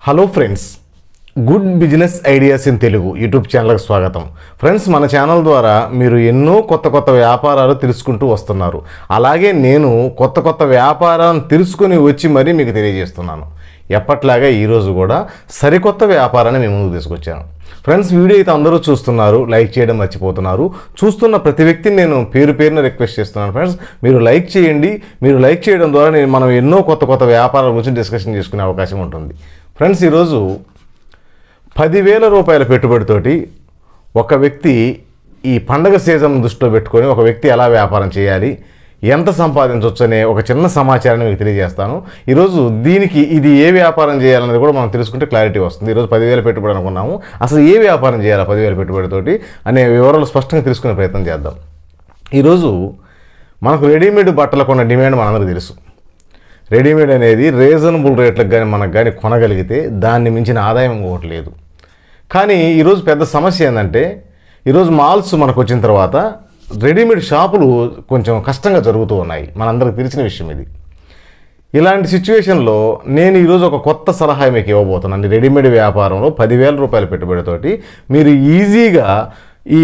hello friends good business ideas in Telugu YouTube ఛానల్కి స్వాగతం friends మన ఛానల్ ద్వారా మీరు ఎన్నో కొత్త కొత్త వ్యాపారాలు తెలుసుకుంటూ వస్తున్నారు అలాగే నేను కొత్త కొత్త వ్యాపారాలను తెలుసుకొని వచ్చి మరీ మీకు తెలియజేస్తున్నాను ఎప్పట్లాగా ఈరోజు కూడా సరికొత్త వ్యాపారాన్ని మేము ముందుకు తీసుకొచ్చాను ఫ్రెండ్స్ వీడియో అయితే అందరూ చూస్తున్నారు లైక్ చేయడం మర్చిపోతున్నారు చూస్తున్న ప్రతి వ్యక్తిని నేను పేరు పేరున రిక్వెస్ట్ చేస్తున్నాను ఫ్రెండ్స్ మీరు లైక్ చేయండి మీరు లైక్ చేయడం ద్వారా నేను మనం ఎన్నో కొత్త కొత్త వ్యాపారాల గురించి డిస్కషన్ చేసుకునే అవకాశం ఉంటుంది ఫ్రెండ్స్ ఈరోజు పదివేల రూపాయల పెట్టుబడితోటి ఒక వ్యక్తి ఈ పండగ సీజన్ దృష్టిలో పెట్టుకొని ఒక వ్యక్తి ఎలా వ్యాపారం చేయాలి ఎంత సంపాదించవచ్చు అనే ఒక చిన్న సమాచారాన్ని మీకు తెలియజేస్తాను ఈరోజు దీనికి ఇది ఏ వ్యాపారం చేయాలనేది కూడా మనం తెలుసుకుంటే క్లారిటీ వస్తుంది ఈరోజు పదివేల పెట్టుబడి అనుకున్నాము అసలు ఏ వ్యాపారం చేయాలి ఆ పదివేల పెట్టుబడితోటి అనే వివరాలు స్పష్టంగా తెలుసుకునే ప్రయత్నం చేద్దాం ఈరోజు మనకు రెడీమేడ్ బట్టలకు ఉన్న డిమాండ్ మనందరికీ తెలుసు రెడీమేడ్ అనేది రీజనబుల్ రేట్లకు కానీ మనకు కానీ కొనగలిగితే దాన్ని మించిన ఆదాయం ఇంకొకటి లేదు కానీ ఈరోజు పెద్ద సమస్య ఏంటంటే ఈరోజు మాల్స్ మనకు వచ్చిన తర్వాత రెడీమేడ్ షాపులు కొంచెం కష్టంగా జరుగుతూ ఉన్నాయి మనందరికి తెలిసిన విషయం ఇది ఇలాంటి సిచ్యువేషన్లో నేను ఈరోజు ఒక కొత్త సలహా మీకు ఇవ్వబోతున్నాను రెడీమేడ్ వ్యాపారంలో పదివేల రూపాయల పెట్టుబడితోటి మీరు ఈజీగా ఈ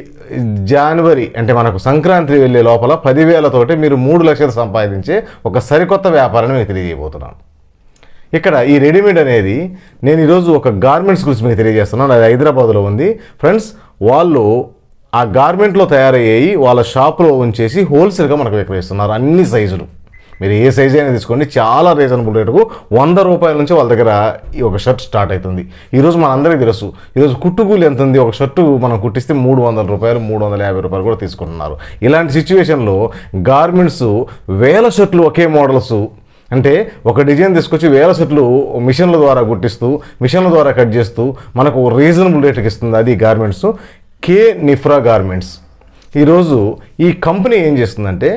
జనవరి అంటే మనకు సంక్రాంతి వెళ్ళే లోపల పదివేలతోటి మీరు మూడు లక్షలు సంపాదించే ఒక సరికొత్త వ్యాపారాన్ని మీకు తెలియజేయబోతున్నాను ఇక్కడ ఈ రెడీమేడ్ అనేది నేను ఈరోజు ఒక గార్మెంట్స్ గురించి మీకు తెలియజేస్తున్నాను అది హైదరాబాద్లో ఉంది ఫ్రెండ్స్ వాళ్ళు ఆ గార్మెంట్లో తయారయ్యేవి వాళ్ళ షాప్లో ఉంచేసి హోల్సేల్గా మనకు విక్రయిస్తున్నారు అన్ని సైజులు మీరు ఏ సైజ్ అయినా తీసుకోండి చాలా రీజనబుల్ రేటుకు వంద రూపాయల నుంచి వాళ్ళ దగ్గర ఈ ఒక షర్ట్ స్టార్ట్ అవుతుంది ఈరోజు మనందరికీ తెలుసు ఈరోజు కుట్టుకూలి ఎంత ఉంది ఒక షర్టు మనం కుట్టిస్తే మూడు వందల రూపాయలు మూడు వందల యాభై రూపాయలు కూడా తీసుకుంటున్నారు ఇలాంటి సిచ్యువేషన్లో గార్మెంట్స్ వేల షర్ట్లు ఒకే మోడల్స్ అంటే ఒక డిజైన్ తీసుకొచ్చి వేల సెట్లు మిషన్ల ద్వారా గుట్టిస్తూ మిషన్ల ద్వారా కట్ చేస్తూ మనకు రీజనబుల్ రేట్కి ఇస్తుంది అది గార్మెంట్స్ కే నిఫ్రా గార్మెంట్స్ ఈరోజు ఈ కంపెనీ ఏం చేస్తుందంటే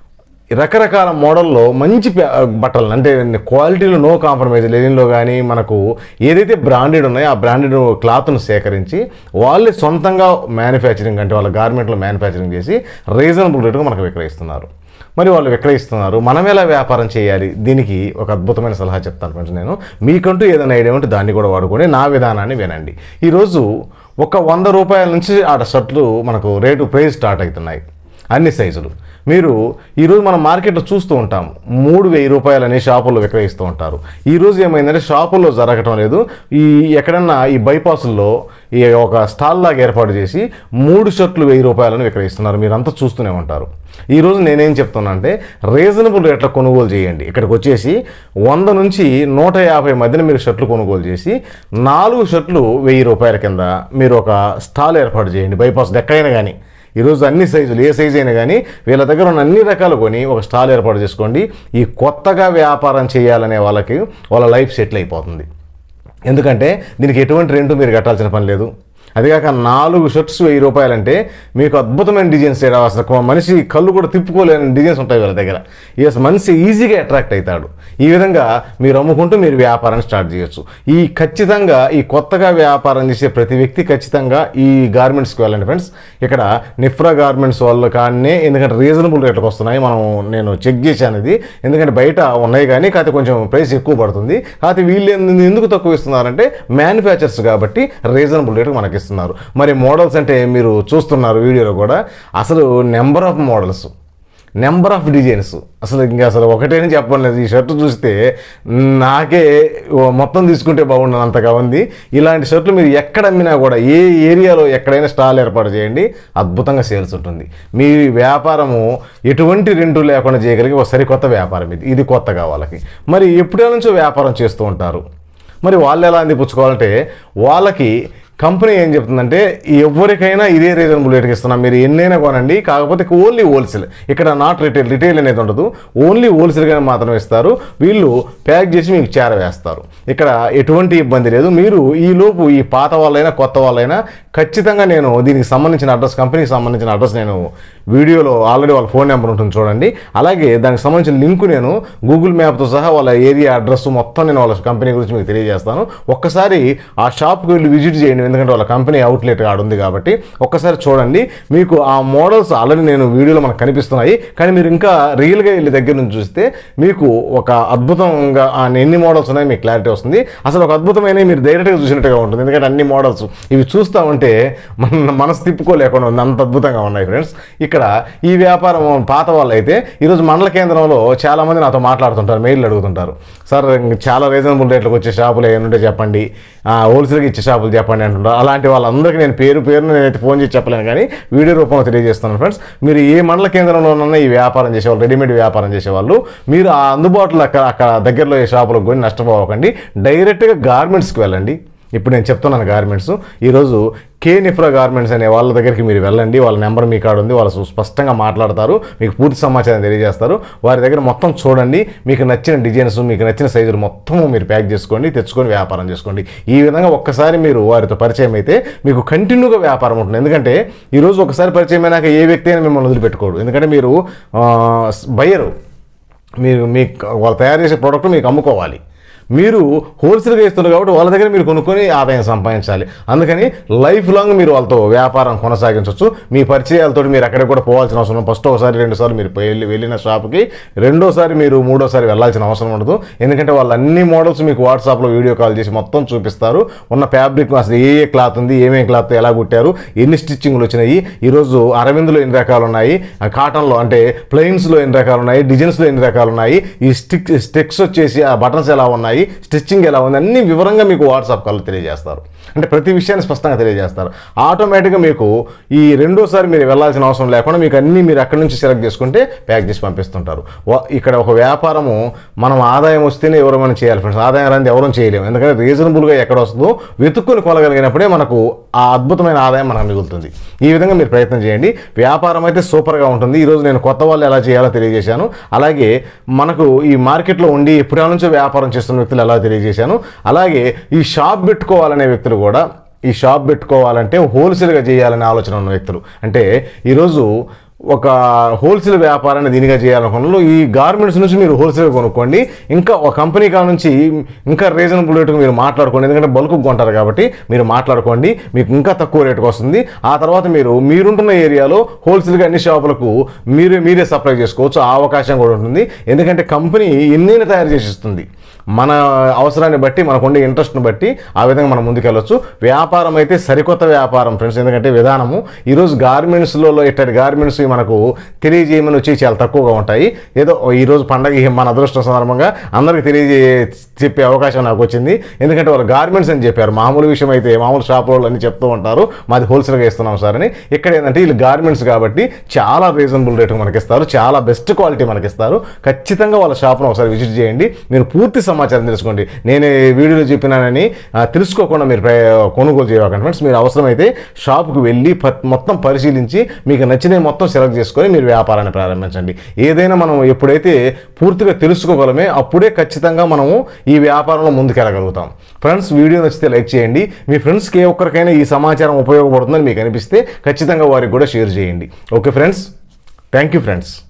రకరకాల మోడల్లో మంచి ప్యా- బట్టలు అంటే క్వాలిటీలో నో కాంప్రమైజ్ లెనిన్లో కానీ మనకు ఏదైతే బ్రాండెడ్ ఉన్నాయో ఆ బ్రాండెడ్ క్లాత్ను సేకరించి వాళ్ళే సొంతంగా మ్యానుఫ్యాక్చరింగ్ అంటే వాళ్ళ గార్మెంట్లో మ్యానుఫ్యాక్చరింగ్ చేసి రీజనబుల్ రేటుకు మనకు విక్రయిస్తున్నారు మరి వాళ్ళు విక్రయిస్తున్నారు మనం ఎలా వ్యాపారం చేయాలి దీనికి ఒక అద్భుతమైన సలహా చెప్తాను ఫ్రెండ్స్ నేను మీకంటూ ఏదైనా ఐడియా ఉంటే దాన్ని కూడా వాడుకొని నా విధానాన్ని వినండి ఈరోజు ఒక వంద రూపాయల నుంచి ఆ షర్ట్లు మనకు రేటు ప్రైస్ స్టార్ట్ అవుతున్నాయి అన్ని సైజులు మీరు ఈరోజు మనం మార్కెట్లో చూస్తూ ఉంటాం మూడు వెయ్యి రూపాయలని షాపుల్లో విక్రయిస్తూ ఉంటారు ఈరోజు ఏమైందంటే షాపుల్లో జరగటం లేదు ఈ ఎక్కడన్నా ఈ బైపాసుల్లో ఈ ఒక స్టాల్ లాగా ఏర్పాటు చేసి మూడు షర్ట్లు వెయ్యి రూపాయలని విక్రయిస్తున్నారు మీరంతా చూస్తూనే ఉంటారు ఈరోజు నేనేం చెప్తున్నా అంటే రీజనబుల్ రేట్లో కొనుగోలు చేయండి ఇక్కడికి వచ్చేసి వంద నుంచి నూట యాభై మధ్యన మీరు షర్ట్లు కొనుగోలు చేసి నాలుగు షర్ట్లు వెయ్యి రూపాయల కింద మీరు ఒక స్టాల్ ఏర్పాటు చేయండి బైపాస్ ఎక్కడైనా కానీ ఈరోజు అన్ని సైజులు ఏ సైజు అయినా కానీ వీళ్ళ దగ్గర ఉన్న అన్ని రకాలు కొని ఒక స్టాల్ ఏర్పాటు చేసుకోండి ఈ కొత్తగా వ్యాపారం చేయాలనే వాళ్ళకి వాళ్ళ లైఫ్ సెటిల్ అయిపోతుంది ఎందుకంటే దీనికి ఎటువంటి రెంట్ మీరు కట్టాల్సిన పని లేదు అదిగాక నాలుగు షర్ట్స్ వెయ్యి రూపాయలంటే మీకు అద్భుతమైన డిజైన్స్ చేయడం అసలు ఒక మనిషి కళ్ళు కూడా తిప్పుకోలేని డిజైన్స్ ఉంటాయి వీళ్ళ దగ్గర ఈ అసలు మనిషి ఈజీగా అట్రాక్ట్ అవుతాడు ఈ విధంగా మీరు అమ్ముకుంటూ మీరు వ్యాపారాన్ని స్టార్ట్ చేయొచ్చు ఈ ఖచ్చితంగా ఈ కొత్తగా వ్యాపారం చేసే ప్రతి వ్యక్తి ఖచ్చితంగా ఈ గార్మెంట్స్కి వెళ్ళండి ఫ్రెండ్స్ ఇక్కడ నిఫ్రా గార్మెంట్స్ వాళ్ళు కానీ ఎందుకంటే రీజనబుల్ రేట్లకు వస్తున్నాయి మనం నేను చెక్ చేశాను ఇది ఎందుకంటే బయట ఉన్నాయి కానీ కాకపోతే కొంచెం ప్రైస్ ఎక్కువ పడుతుంది కాకపోతే వీళ్ళు ఎందు- ఎందుకు తక్కువ ఇస్తున్నారంటే మ్యానుఫ్యాక్చర్స్ కాబట్టి రీజనబుల్ రేట్కి మనకి ఇస్తున్నారు మరి మోడల్స్ అంటే మీరు చూస్తున్నారు వీడియోలో కూడా అసలు number of models number of designs అసలు ఇంకా అసలు ఒకటేని చెప్పలేదు ఈ షర్ట్ చూస్తే నాకే ఓ మొత్తం తీసుకుంటే బాగుండదు అంతగా ఉంది ఇలాంటి షర్ట్లు మీరు ఎక్కడ అమ్మినా కూడా ఏ ఏరియాలో ఎక్కడైనా స్టాల్ ఏర్పాటు చేయండి అద్భుతంగా సేల్స్ ఉంటుంది మీ వ్యాపారము ఎటువంటి రెంటు లేకుండా చేయగలిగే ఒక సరికొత్త వ్యాపారం ఇది ఇది కొత్తగా వాళ్ళకి మరి ఎప్పుడే నుంచో వ్యాపారం చేస్తూ ఉంటారు మరి వాళ్ళు ఎలా అందిపుచ్చుకోవాలంటే వాళ్ళకి కంపెనీ ఏం చెప్తుందంటే ఎవరికైనా ఇదే రీజనబుల్ రేట్కి ఇస్తున్నాం మీరు ఎన్నైనా కొనండి కాకపోతే ఓన్లీ హోల్సేల్ ఇక్కడ నాట్ రిటైల్ రిటైల్ అనేది ఉండదు ఓన్లీ హోల్సేల్గా మాత్రమే ఇస్తారు వీళ్ళు ప్యాక్ చేసి మీకు చేరవేస్తారు ఇక్కడ ఎటువంటి ఇబ్బంది లేదు మీరు ఈ లోపు ఈ పాత వాళ్ళైనా కొత్త వాళ్ళైనా ఖచ్చితంగా నేను దీనికి సంబంధించిన అడ్రస్ కంపెనీకి సంబంధించిన అడ్రస్ నేను వీడియోలో ఆల్రెడీ వాళ్ళ ఫోన్ నెంబర్ ఉంటుంది చూడండి అలాగే దానికి సంబంధించిన లింక్ నేను గూగుల్ మ్యాప్తో సహా వాళ్ళ ఏరియా అడ్రస్ మొత్తం నేను వాళ్ళ కంపెనీ గురించి మీకు తెలియజేస్తాను ఒక్కసారి ఆ షాప్కి వెళ్ళి విజిట్ చేయండి ఎందుకంటే వాళ్ళ కంపెనీ అవుట్లెట్ ఆడ ఉంది కాబట్టి ఒక్కసారి చూడండి మీకు ఆ మోడల్స్ ఆల్రెడీ నేను వీడియోలో మనకు కనిపిస్తున్నాయి కానీ మీరు ఇంకా రియల్గా వెళ్ళి దగ్గర నుంచి చూస్తే మీకు ఒక అద్భుతంగా ఆ ఎన్ని మోడల్స్ ఉన్నాయి మీకు క్లారిటీ వస్తుంది అసలు ఒక అద్భుతమైన మీరు డైరెక్ట్గా చూసినట్టుగా ఉంటుంది ఎందుకంటే అన్ని మోడల్స్ ఇవి చూస్తూ ఉంటే మన మనసు తిప్పుకోలేకుండా ఉంది అంత అద్భుతంగా ఉన్నాయి ఫ్రెండ్స్ ఇక్కడ ఈ వ్యాపారం పాత వాళ్ళు అయితే ఈరోజు మండల కేంద్రంలో చాలామంది నాతో మాట్లాడుతుంటారు మెయిల్ అడుగుతుంటారు సార్ ఇంక చాలా రీజనబుల్ రేట్లకు వచ్చే షాపులు ఏముంటే చెప్పండి ఆ, హోల్సేల్గా ఇచ్చే షాపులు చెప్పండి అంటుంటారు అలాంటి వాళ్ళందరికీ నేను పేరు పేరును నేనైతే ఫోన్ చేసి చెప్పలేను కానీ వీడియో రూపంలో తెలియజేస్తున్నాను ఫ్రెండ్స్ మీరు ఏ మండల కేంద్రంలోనన్నా ఈ వ్యాపారం చేసేవాళ్ళు రెడీమేడ్ వ్యాపారం చేసేవాళ్ళు మీరు ఆ అందుబాటులో అక్కడ అక్కడ దగ్గరలో ఏ షాపులకు కొని నష్టపోవకండి డైరెక్ట్గా గార్మెంట్స్కి వెళ్ళండి ఇప్పుడు నేను చెప్తున్నాను గార్మెంట్స్ ఈరోజు కే నిఫ్రా గార్మెంట్స్ అనే వాళ్ళ దగ్గరికి మీరు వెళ్ళండి వాళ్ళ నెంబర్ మీ కాడ ఉంది వాళ్ళు స్పష్టంగా మాట్లాడతారు మీకు పూర్తి సమాచారం తెలియజేస్తారు వారి దగ్గర మొత్తం చూడండి మీకు నచ్చిన డిజైన్స్ మీకు నచ్చిన సైజులు మొత్తం మీరు ప్యాక్ చేసుకోండి తెచ్చుకొని వ్యాపారం చేసుకోండి ఈ విధంగా ఒక్కసారి మీరు వారితో పరిచయం అయితే మీకు కంటిన్యూగా వ్యాపారం ఉంటుంది ఎందుకంటే ఈరోజు ఒకసారి పరిచయం అయినాక ఏ వ్యక్తి అయినా మిమ్మల్ని వదిలిపెట్టుకోడు ఎందుకంటే మీరు బయ్యరు మీరు మీకు వాళ్ళు తయారు చేసే ప్రోడక్ట్ మీకు అమ్ముకోవాలి మీరు హోల్సేల్గా ఇస్తున్నారు కాబట్టి వాళ్ళ దగ్గర మీరు కొనుక్కొని ఆదాయం సంపాదించాలి అందుకని లైఫ్ లాంగ్ మీరు వాళ్ళతో వ్యాపారం కొనసాగించవచ్చు మీ పరిచయాలతో మీరు అక్కడ కూడా పోవాల్సిన అవసరం ఫస్ట్ ఒకసారి రెండుసార్లు మీరు వెళ్ళి వెళ్ళిన షాప్కి రెండోసారి మీరు మూడోసారి వెళ్ళాల్సిన అవసరం ఉండదు ఎందుకంటే వాళ్ళు అన్ని మోడల్స్ మీకు వాట్సాప్లో వీడియో కాల్ చేసి మొత్తం చూపిస్తారు ఉన్న ఫ్యాబ్రిక్ అసలు ఏ ఏ క్లాత్ ఉంది ఏమేమి క్లాత్ ఎలా కుట్టారు ఎన్ని స్టిచ్చింగ్లు వచ్చినాయి ఈరోజు అరవింద్లో ఎన్ని రకాలు ఉన్నాయి ఆ కాటన్లో అంటే ప్లెయిన్స్లో ఎన్ని రకాలు ఉన్నాయి డిజైన్స్లో ఎన్ని రకాలు ఉన్నాయి ఈ స్టిక్ స్టిక్స్ వచ్చేసి ఆ బటన్స్ ఎలా ఉన్నాయి స్టిచ్చింగ్ ఎలా ఉంది అన్ని వివరంగా మీకు వాట్సాప్ కాల్లో తెలియజేస్తారు అంటే ప్రతి విషయాన్ని స్పష్టంగా తెలియజేస్తారు ఆటోమేటిక్గా మీకు ఈ రెండోసారి మీరు వెళ్ళాల్సిన అవసరం లేకుండా మీకు అన్నీ మీరు అక్కడి నుంచి సెలెక్ట్ చేసుకుంటే ప్యాక్ చేసి పంపిస్తుంటారు వా- ఇక్కడ ఒక వ్యాపారము మనం ఆదాయం వస్తేనే ఎవరు మనం చేయాలి ఫ్రెండ్స్ ఆదాయం రాని ఎవరూ చేయలేము ఎందుకంటే రీజనబుల్గా ఎక్కడ వస్తుందో వెతుక్కుని కొనగలిగినప్పుడే మనకు ఆ అద్భుతమైన ఆదాయం మనకు మిగులుతుంది ఈ విధంగా మీరు ప్రయత్నం చేయండి వ్యాపారం అయితే సూపర్గా ఉంటుంది ఈరోజు నేను కొత్త వాళ్ళు ఎలా చేయాలో తెలియజేశాను అలాగే మనకు ఈ మార్కెట్లో ఉండి ఎప్పుడా నుంచో వ్యాపారం చేస్తున్న వ్యక్తులు ఎలా తెలియజేశాను అలాగే ఈ షాప్ పెట్టుకోవాలనే వ్యక్తులు కూడా ఈ షాప్ పెట్టుకోవాలంటే హోల్సేల్గా చేయాలనే ఆలోచన ఉన్న వ్యక్తులు అంటే ఈరోజు ఒక హోల్సేల్ వ్యాపారాన్ని దీనిగా చేయాలనుకున్న ఈ గార్మెంట్స్ నుంచి మీరు హోల్సేల్ కొనుక్కోండి ఇంకా ఒక కంపెనీ కా నుంచి ఇంకా రీజనబుల్ రేటుకు మీరు మాట్లాడుకోండి ఎందుకంటే బల్క్ కొంటారు కాబట్టి మీరు మాట్లాడుకోండి మీకు ఇంకా తక్కువ రేటుకు వస్తుంది ఆ తర్వాత మీరు మీరుంటున్న ఏరియాలో హోల్సేల్గా అన్ని షాపులకు మీరే మీరే సప్లై చేసుకోవచ్చు ఆ అవకాశం కూడా ఉంటుంది ఎందుకంటే కంపెనీ ఎన్నైనా తయారు చేసి ఇస్తుంది మన అవసరాన్ని బట్టి మనకుండే ఇంట్రెస్ట్ని బట్టి ఆ విధంగా మనం ముందుకెళ్ళొచ్చు వ్యాపారం అయితే సరికొత్త వ్యాపారం ఫ్రెండ్స్ ఎందుకంటే విధానము ఈరోజు గార్మెంట్స్లో ఇట్టటి గార్మెంట్స్ మనకు తెలియజేయమని వచ్చి చాలా తక్కువగా ఉంటాయి ఏదో ఈరోజు పండగ ఈ మన అదృష్టం సందర్భంగా అందరికీ తెలియజే చెప్పే అవకాశం నాకు వచ్చింది ఎందుకంటే వాళ్ళు గార్మెంట్స్ అని చెప్పారు మామూలు విషయం అయితే మామూలు షాప్ వాళ్ళు అని చెప్తూ ఉంటారు మాది హోల్సేల్గా ఇస్తున్నాం సార్ అని ఇక్కడ ఏంటంటే వీళ్ళు గార్మెంట్స్ కాబట్టి చాలా రీజనబుల్ రేటు మనకి ఇస్తారు చాలా బెస్ట్ క్వాలిటీ మనకి ఇస్తారు ఖచ్చితంగా వాళ్ళ షాప్ను ఒకసారి విజిట్ చేయండి మీరు పూర్తి సమాచారం తెలుసుకోండి నేను ఈ వీడియోలో చెప్పినానని ఆ, తెలుసుకోకుండా మీరు ప్రయ- కొనుగోలు చేయకండి ఫ్రెండ్స్ మీరు అవసరమైతే షాప్కి వెళ్ళి ప- మొత్తం పరిశీలించి మీకు నచ్చినవి మొత్తం సెలెక్ట్ చేసుకొని మీరు వ్యాపారాన్ని ప్రారంభించండి ఏదైనా మనం ఎప్పుడైతే పూర్తిగా తెలుసుకోగలమే అప్పుడే ఖచ్చితంగా మనము ఈ వ్యాపారంలో ముందుకెళ్ళగలుగుతాం ఫ్రెండ్స్ వీడియో నచ్చితే లైక్ చేయండి మీ ఫ్రెండ్స్కి ఏ ఒక్కరికైనా ఈ సమాచారం ఉపయోగపడుతుందని మీకు అనిపిస్తే ఖచ్చితంగా వారికి కూడా షేర్ చేయండి okay friends thank you friends